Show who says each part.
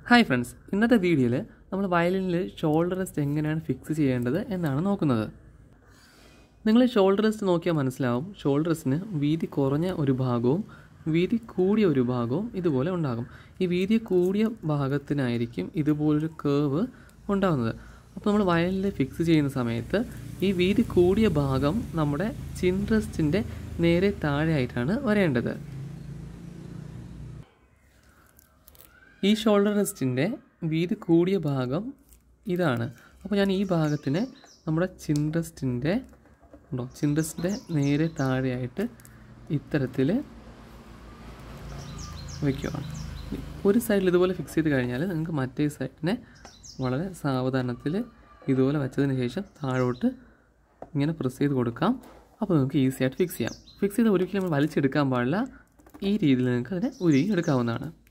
Speaker 1: hi friends ഇന്നത്തെ വീഡിയോയിൽ നമ്മൾ വയലിനിൽ ഷോൾഡർ റെസ്റ്റ് എങ്ങനെയാണ് ഫിക്സ് ചെയ്യേണ്ടത് എന്നാണ് നോക്കുന്നത് നിങ്ങൾ ഷോൾഡർ റെസ്റ്റ് നോക്കിയാൽ മനസ്സിലാവും ഷോൾഡർ റെസ്റ്റിന് വീതി കുറഞ്ഞ ഒരു ഭാഗവും വീതി കൂടിയ ഒരു ഭാഗവും ഇതുപോലെ ഉണ്ടാകും ഈ വീതി കൂടിയ ഭാഗത്തിനായിരിക്കും ഇതുപോലൊരു കേവ് ഉണ്ടാകുന്നത് അപ്പോൾ നമ്മൾ വയലിൽ ഫിക്സ് ചെയ്യുന്ന സമയത്ത് ഈ വീതി കൂടിയ ഭാഗം നമ്മുടെ ചിൻ റെസ്റ്റിൻ്റെ നേരെ താഴെയായിട്ടാണ് വരേണ്ടത് ഈ ഷോൾഡർ റെസ്റ്റിൻ്റെ വീതി കൂടിയ ഭാഗം ഇതാണ് അപ്പോൾ ഞാൻ ഈ ഭാഗത്തിനെ നമ്മുടെ ചിൻ റെസ്റ്റിൻ്റെ ഉണ്ടോ ചിൻ റെസ്റ്റിൻ്റെ നേരെ താഴെയായിട്ട് ഇത്തരത്തിൽ വയ്ക്കുകയാണ് ഒരു സൈഡിൽ ഇതുപോലെ ഫിക്സ് ചെയ്ത് കഴിഞ്ഞാൽ നിങ്ങൾക്ക് മറ്റേ സൈഡിനെ വളരെ സാവധാനത്തിൽ ഇതുപോലെ വെച്ചതിന് ശേഷം താഴോട്ട് ഇങ്ങനെ പ്രസ് ചെയ്ത് കൊടുക്കാം അപ്പോൾ നിങ്ങൾക്ക് ഈസി ആയിട്ട് ഫിക്സ് ചെയ്യാം ഫിക്സ് ചെയ്ത് ഒരിക്കലും നമ്മൾ വലിച്ചെടുക്കാൻ പാടില്ല ഈ രീതിയിൽ നിങ്ങൾക്ക് അതിനെ ഉരുകി എടുക്കാവുന്നതാണ്